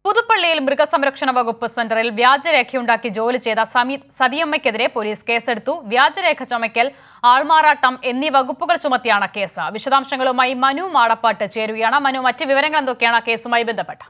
പുതുപ്പള്ളിയിൽ മൃഗസംരക്ഷണ വകുപ്പ് സെന്ററിൽ വ്യാജരേഖയുണ്ടാക്കി ജോലി ചെയ്ത സമി സതിയമ്മയ്ക്കെതിരെ പോലീസ് കേസെടുത്തു വ്യാജരേഖ ചമയ്ക്കൽ ആൾമാറാട്ടം എന്നീ വകുപ്പുകൾ ചുമത്തിയാണ് കേസ് വിശദാംശങ്ങളുമായി മനു മാടപ്പാട്ട് ചേരുകയാണ് മനു മറ്റ് വിവരങ്ങൾ എന്തൊക്കെയാണ് കേസുമായി ബന്ധപ്പെട്ട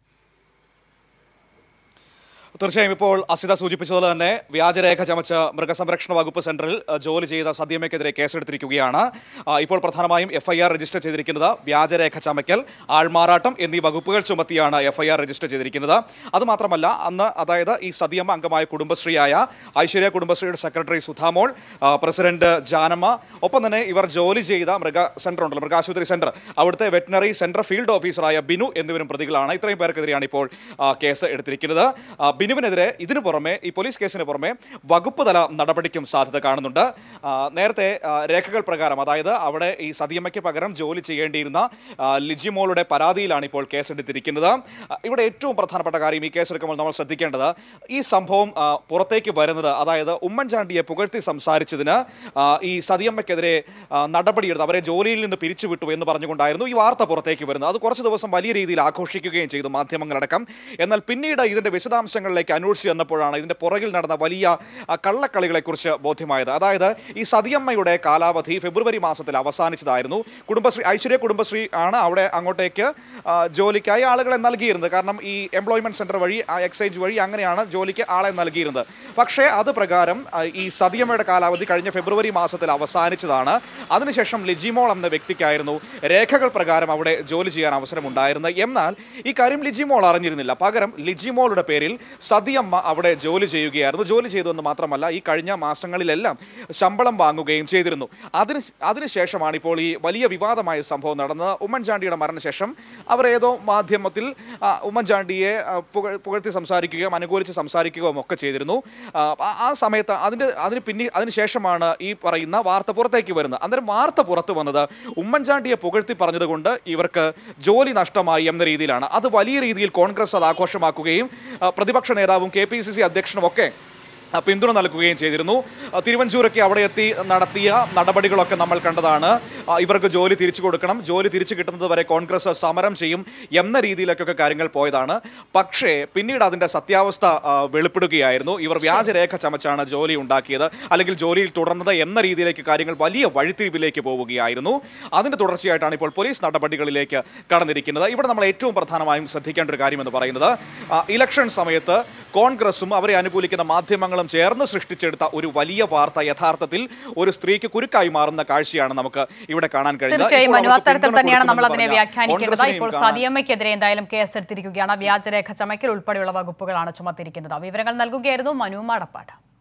തീർച്ചയായും ഇപ്പോൾ അസിത സൂചിപ്പിച്ചതുപോലെ തന്നെ വ്യാജരേഖ ചമച്ച മൃഗസംരക്ഷണ വകുപ്പ് സെന്ററിൽ അഹ്, ജോലി ചെയ്ത സദ്യമയ്ക്കെതിരെ കേസെടുത്തിരിക്കുകയാണ് ആ, ഇപ്പോൾ പ്രധാനമായും എഫ്ഐആർ രജിസ്റ്റർ ചെയ്തിരിക്കുന്നത് വ്യാജരേഖ ചമയ്ക്കൽ ആൾമാറാട്ടം എന്നീ വകുപ്പുകൾ ചുമത്തിയാണ് എഫ്ഐആർ രജിസ്റ്റർ ചെയ്തിരിക്കുന്നത് അതുമാത്രമല്ല അന്ന് അതായത് ഈ സതിയമ്മ അംഗമായ കുടുംബശ്രീയായ ഐശ്വര്യ കുടുംബശ്രീയുടെ സെക്രട്ടറി സുധാമോൾ ആ, പ്രസിഡന്റ് ജാനമ്മ ഒപ്പം തന്നെ ഇവർ ജോലി ചെയ്ത മൃഗ സെന്റർ ഉണ്ടല്ലോ മൃഗാശുപത്രി സെന്റർ അവിടുത്തെ വെറ്റിനറി സെന്റർ ഫീൽഡ് ഓഫീസറായ ബിനു എന്നിവരും പ്രതികളാണ് ഇത്രയും പേർക്കെതിരെയാണ് ഇപ്പോൾ ആ, കേസ് എടുത്തിരിക്കുന്നത് ആ, ബിനുവിനെതിരെ ഇതിനു പുറമെ ഈ പോലീസ് കേസിന് പുറമെ വകുപ്പ് തല നടപടിക്കും സാധ്യത കാണുന്നുണ്ട് ആ, നേരത്തെ ആ, രേഖകൾ പ്രകാരം അതായത് അവിടെ ഈ സതിയമ്മയ്ക്ക് പകരം ജോലി ചെയ്യേണ്ടിയിരുന്ന ആ, ലിജിമോളുടെ പരാതിയിലാണ് ഇപ്പോൾ കേസെടുത്തിരിക്കുന്നത് ആ, ഇവിടെ ഏറ്റവും പ്രധാനപ്പെട്ട കാര്യം ഈ കേസെടുക്കുമ്പോൾ നമ്മൾ ശ്രദ്ധിക്കേണ്ടത് ഈ സംഭവം ആ, പുറത്തേക്ക് വരുന്നത് അതായത് ഉമ്മൻചാണ്ടിയെ പുകഴ്ത്തി സംസാരിച്ചതിന് ആ, ഈ സതിയമ്മയ്ക്കെതിരെ ആ, നടപടിയെടുത്ത് അവരെ ജോലിയിൽ നിന്ന് പിരിച്ചുവിട്ടു എന്ന് പറഞ്ഞുകൊണ്ടായിരുന്നു ഈ വാർത്ത പുറത്തേക്ക് വരുന്നത് അത് കുറച്ച് ദിവസം വലിയ രീതിയിൽ ആഘോഷിക്കുകയും ചെയ്തു മാധ്യമങ്ങളടക്കം എന്നാൽ പിന്നീട് ഇതിന്റെ വിശദാംശങ്ങളിലേക്ക് അന്വേഷിച്ച് ചെന്നപ്പോഴാണ് ഇതിന്റെ പുറകിൽ നടന്ന വലിയ ആ, കള്ളക്കളികളെക്കുറിച്ച് ബോധ്യമായത് അതായത് ഈ സതിയമ്മയുടെ കാലാവധി ഫെബ്രുവരി മാസത്തിൽ അവസാനിച്ചതായിരുന്നു കുടുംബശ്രീ ഐശ്വര്യ കുടുംബശ്രീ ആണ് അവിടെ അങ്ങോട്ടേക്ക് ആ, ജോലിക്കായി ആളുകളെ നൽകിയിരുന്നത് കാരണം ഈ എംപ്ലോയ്മെന്റ് സെന്റർ വഴി ആ, എക്സൈസ് വഴി അങ്ങനെയാണ് ജോലിക്ക് ആളെ നൽകിയിരുന്നത് പക്ഷേ അത് പ്രകാരം ആ, ഈ സതിയമ്മയുടെ കാലാവധി കഴിഞ്ഞ ഫെബ്രുവരി മാസത്തിൽ അവസാനിച്ചതാണ് അതിനുശേഷം ലിജിമോൾ എന്ന വ്യക്തിക്കായിരുന്നു രേഖകൾ പ്രകാരം അവിടെ ജോലി ചെയ്യാൻ അവസരമുണ്ടായിരുന്നത് എന്നാൽ ഈ കാര്യം ലിജിമോൾ അറിഞ്ഞിരുന്നില്ല പകരം ലിജിമോളുടെ പേരിൽ സതിയമ്മ അവിടെ ജോലി ചെയ്യുകയായിരുന്നു ജോലി ചെയ്തതെന്ന് മാത്രമല്ല ഈ കഴിഞ്ഞ മാസങ്ങളിലെല്ലാം ശമ്പളം വാങ്ങുകയും ചെയ്തിരുന്നു അതിന് അതിനുശേഷമാണ് ഇപ്പോൾ ഈ വലിയ വിവാദമായ സംഭവം നടന്നത് ഉമ്മൻചാണ്ടിയുടെ മരണശേഷം അവർ ഏതോ മാധ്യമത്തിൽ ആ, ഉമ്മൻചാണ്ടിയെ ആ, പുക- പുകഴ്ത്തി സംസാരിക്കുകയും അനുകൂലിച്ച് സംസാരിക്കുകയും ഒക്കെ ചെയ്തിരുന്നു ആ, ആ- ആ സമയത്ത് അതിൻ്റെ അതിന് പിന്നെ അതിനുശേഷമാണ് ഈ പറയുന്ന വാർത്ത പുറത്തേക്ക് വരുന്നത് അന്നേരം വാർത്ത പുറത്തു വന്നത് ഉമ്മൻചാണ്ടിയെ പുകഴ്ത്തി പറഞ്ഞതുകൊണ്ട് ഇവർക്ക് ജോലി നഷ്ടമായി എന്ന രീതിയിലാണ് അത് വലിയ രീതിയിൽ കോൺഗ്രസ് അത് ആഘോഷമാക്കുകയും ആ, പ്രതിപക്ഷ നേതാവും കെ പി സി സി അധ്യക്ഷനും ഒക്കെ ആ, പിന്തുണ നൽകുകയും ചെയ്തിരുന്നു ആ, തിരുവഞ്ചൂരൊക്കെ അവിടെ എത്തി നടത്തിയ നടപടികളൊക്കെ നമ്മൾ കണ്ടതാണ് ആ, ഇവർക്ക് ജോലി തിരിച്ചു കൊടുക്കണം ജോലി തിരിച്ചു കിട്ടുന്നത് വരെ കോൺഗ്രസ് സമരം ചെയ്യും എന്ന രീതിയിലൊക്കെ കാര്യങ്ങൾ പോയതാണ് പക്ഷേ പിന്നീട് അതിന്റെ സത്യാവസ്ഥ ആ, വെളിപ്പെടുകയായിരുന്നു ഇവർ വ്യാജരേഖ ചമച്ചാണ് ജോലി ഉണ്ടാക്കിയത് അല്ലെങ്കിൽ ജോലിയിൽ തുടർന്നത് എന്ന രീതിയിലേക്ക് കാര്യങ്ങൾ വലിയ വഴിത്തിരിവിലേക്ക് പോവുകയായിരുന്നു അതിന്റെ തുടർച്ചയായിട്ടാണ് ഇപ്പോൾ പോലീസ് നടപടികളിലേക്ക് കടന്നിരിക്കുന്നത് ഇവിടെ നമ്മൾ ഏറ്റവും പ്രധാനമായും ശ്രദ്ധിക്കേണ്ട ഒരു കാര്യം എന്ന് പറയുന്നത് ആ, ഇലക്ഷൻ സമയത്ത് കോൺഗ്രസും അവരെ അനുകൂലിക്കുന്ന മാധ്യമങ്ങളും ചേർന്ന് സൃഷ്ടിച്ചെടുത്ത ഒരു വലിയ വാർത്ത യഥാർത്ഥത്തിൽ ഒരു സ്ത്രീക്ക് കുരുക്കായി മാറുന്ന കാഴ്ചയാണ് നമുക്ക് ഇവിടെ കാണാൻ കഴിയുന്നത് തീർച്ചയായും ഇപ്പോൾ മനു അവർക്ക് അത്തരത്തിൽ പിന്തുണ തന്നെയാണ് നമ്മൾ അതിനെ കൊടുക്കുമെന്ന് പറഞ്ഞ വ്യാഖ്യാനിക്കേണ്ടത് കോൺഗ്രസിനെയും ഇപ്പോൾ കാണാൻ- സതിയമ്മയ്ക്കെതിരെ എന്തായാലും കേസെടുത്തിരിക്കുകയാണ് വ്യാജരേഖ ചമയ്ക്കൽ ഉൾപ്പെടെയുള്ള വകുപ്പുകളാണ് ചുമത്തിയിരിക്കുന്നത് വിവരങ്ങൾ നൽകുകയായിരുന്നു മനു മാടപ്പാട്